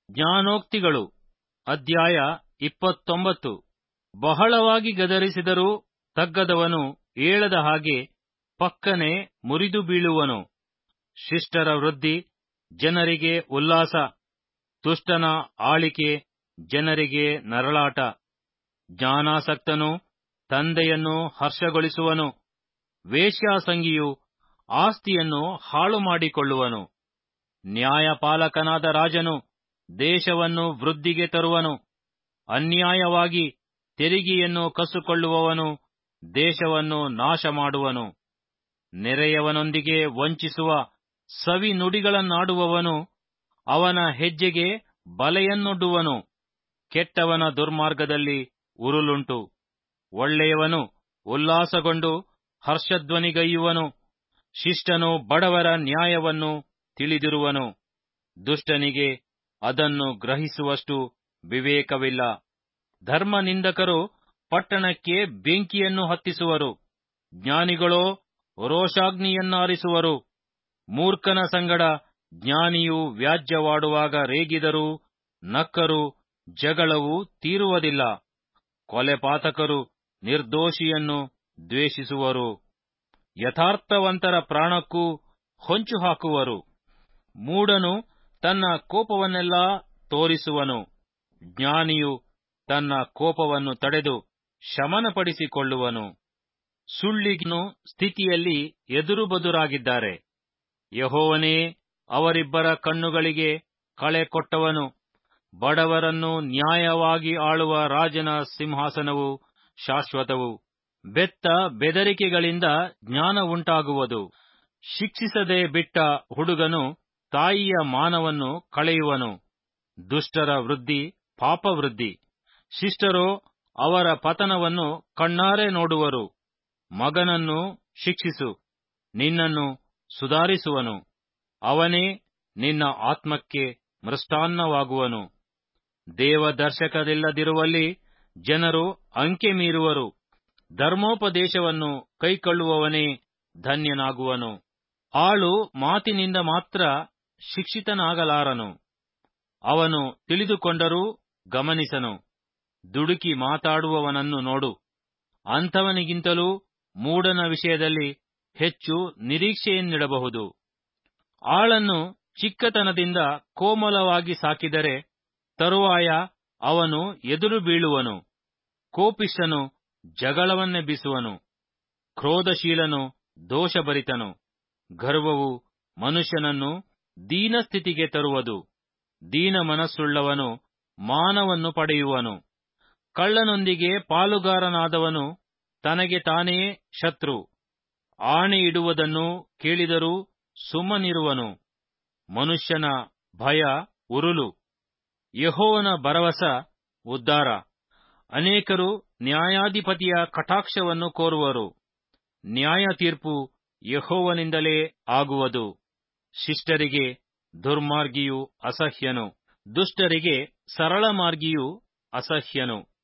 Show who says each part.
Speaker 1: ಜ್ಞಾನೋಕ್ತಿಗಳು ಅಧ್ಯಾಯ ಇಪ್ಪತ್ತೊಂಬತ್ತು ಬಹಳವಾಗಿ ಗದರಿಸಿದರೂ ತಗ್ಗದವನು ಏಳದ ಹಾಗೆ ಪಕ್ಕನೆ ಮುರಿದು ಬೀಳುವನು ಶಿಷ್ಟರ ವೃದ್ಧಿ ಜನರಿಗೆ ಉಲ್ಲಾಸ ದುಷ್ಟನ ಆಳಿಕೆ ಜನರಿಗೆ ನರಳಾಟ ಜ್ಞಾನಾಸಕ್ತನು ತಂದೆಯನ್ನು ಹರ್ಷಗೊಳಿಸುವನು ವೇಶ್ಯಾಸಂಗಿಯು ಆಸ್ತಿಯನ್ನು ಹಾಳು ಮಾಡಿಕೊಳ್ಳುವನು ನ್ಯಾಯಪಾಲಕನಾದ ರಾಜನು ದೇಶವನ್ನು ವೃದ್ಧಿಗೆ ತರುವನು ಅನ್ಯಾಯವಾಗಿ ತೆರಿಗೆಯನ್ನು ಕಸುಕೊಳ್ಳುವವನು ದೇಶವನ್ನು ನಾಶ ಮಾಡುವನು ನೆರೆಯವನೊಂದಿಗೆ ವಂಚಿಸುವ ಸವಿ ನುಡಿಗಳನ್ನಾಡುವವನು ಅವನ ಹೆಜ್ಜೆಗೆ ಬಲೆಯನ್ನೊಡ್ಡುವನು ಕೆಟ್ಟವನ ದುರ್ಮಾರ್ಗದಲ್ಲಿ ಉರುಲುಂಟು ಒಳ್ಳೆಯವನು ಉಲ್ಲಾಸಗೊಂಡು ಹರ್ಷಧ್ವನಿಗೈಯುವನು ಶಿಷ್ಟನು ಬಡವರ ನ್ಯಾಯವನ್ನು ತಿಳಿದಿರುವನು ದುಷ್ಟನಿಗೆ ಅದನ್ನು ಗ್ರಹಿಸುವಷ್ಟು ವಿವೇಕವಿಲ್ಲ ಧರ್ಮನಿಂದಕರು ಪಟ್ಟಣಕ್ಕೆ ಬೆಂಕಿಯನ್ನು ಹತ್ತಿಸುವರು ಜ್ಞಾನಿಗಳೋ ರೋಷಾಗ್ನಿಯನ್ನಾರಿಸುವರು ಮೂರ್ಖನ ಸಂಗಡ ಜ್ಞಾನಿಯು ವ್ಯಾಜ್ಯವಾಡುವಾಗ ರೇಗಿದರೂ ನಕ್ಕರೂ ಜಗಳವು ತೀರುವುದಿಲ್ಲ ಕೊಲೆಪಾತಕರು ನಿರ್ದೋಷಿಯನ್ನು ದ್ವೇಷಿಸುವರು ಯಥಾರ್ಥವಂತರ ಪ್ರಾಣಕ್ಕೂ ಹೊಂಚು ಹಾಕುವರು ಮೂಢನು ತನ್ನ ಕೋಪವನ್ನೆಲ್ಲ ತೋರಿಸುವನು ಜ್ಞಾನಿಯು ತನ್ನ ಕೋಪವನ್ನು ತಡೆದು ಶಮನಪಡಿಸಿಕೊಳ್ಳುವನು ಸುಳ್ಳಿಗಿನ ಸ್ಥಿತಿಯಲ್ಲಿ ಎದುರುಬದುರಾಗಿದ್ದಾರೆ ಯಹೋವನೇ ಅವರಿಬ್ಬರ ಕಣ್ಣುಗಳಿಗೆ ಕಳೆ ಕೊಟ್ಟವನು ಬಡವರನ್ನು ನ್ಯಾಯವಾಗಿ ಆಳುವ ರಾಜನ ಸಿಂಹಾಸನವು ಶಾಶ್ವತವು ಬೆತ್ತ ಬೆದರಿಕೆಗಳಿಂದ ಜ್ಞಾನ ಉಂಟಾಗುವುದು ಶಿಕ್ಷಿಸದೆ ಬಿಟ್ಟ ಹುಡುಗನು ತಾಯಿಯ ಮಾನವನ್ನು ಕಳೆಯುವನು ದುಷ್ಟರ ವೃದ್ಧಿ ಪಾಪವೃದ್ಧಿ ಶಿಷ್ಟರೋ ಅವರ ಪತನವನ್ನು ಕಣ್ಣಾರೆ ನೋಡುವರು ಮಗನನ್ನು ಶಿಕ್ಷಿಸು ನಿನ್ನನ್ನು ಸುಧಾರಿಸುವನು ಅವನೇ ನಿನ್ನ ಆತ್ಮಕ್ಕೆ ಮೃಷ್ಟಾನ್ನವಾಗುವನು ದೇವದರ್ಶಕರಿಲ್ಲದಿರುವಲ್ಲಿ ಜನರು ಅಂಕೆ ಮೀರುವರು ಧರ್ಮೋಪದೇಶವನ್ನು ಕೈಕೊಳ್ಳುವವನೇ ಧನ್ಯನಾಗುವನು ಆಳು ಮಾತಿನಿಂದ ಮಾತ್ರ ಶಿಕ್ಷಿತನಾಗಲಾರನು ಅವನು ತಿಳಿದುಕೊಂಡರೂ ಗಮನಿಸನು ದುಡುಕಿ ಮಾತಾಡುವವನನ್ನು ನೋಡು ಅಂಥವನಿಗಿಂತಲೂ ಮೂಢನ ವಿಷಯದಲ್ಲಿ ಹೆಚ್ಚು ನಿರೀಕ್ಷೆಯನ್ನಿಡಬಹುದು ಆಳನ್ನು ಚಿಕ್ಕತನದಿಂದ ಕೋಮಲವಾಗಿ ಸಾಕಿದರೆ ತರುವಾಯ ಅವನು ಎದುರು ಬೀಳುವನು ಕೋಪಿಷ್ಠನು ಜಗಳವನ್ನೆಬ್ಬಿಸುವನು ಕ್ರೋಧಶೀಲನು ದೋಷಭರಿತನು ಗರ್ವವು ಮನುಷ್ಯನನ್ನು ದೀನಸ್ಥಿತಿಗೆ ತರುವುದು ದೀನ ಮನಸ್ಸುಳ್ಳವನು ಮಾನವನ್ನು ಪಡೆಯುವನು ಕಳ್ಳನೊಂದಿಗೆ ಪಾಲುಗಾರನಾದವನು ತನಗೆ ತಾನೇ ಶತ್ರು ಆಣೆ ಇಡುವುದನ್ನು ಕೇಳಿದರೂ ಸುಮ್ಮನಿರುವನು ಮನುಷ್ಯನ ಭಯ ಉರುಲು ಯಹೋವನ ಭರವಸ ಉದ್ಧಾರ ಅನೇಕರು ನ್ಯಾಯಾಧಿಪತಿಯ ಕಟಾಕ್ಷವನ್ನು ಕೋರುವರು ನ್ಯಾಯ ತೀರ್ಪು ಯಹೋವನಿಂದಲೇ ಆಗುವುದು ಶಿಷ್ಟರಿಗೆ ದುರ್ಮಾರ್ಗಿಯು ಅಸಹ್ಯನು ದುಷ್ಟರಿಗೆ ಸರಳ ಮಾರ್ಗಿಯು ಅಸಹ್ಯನು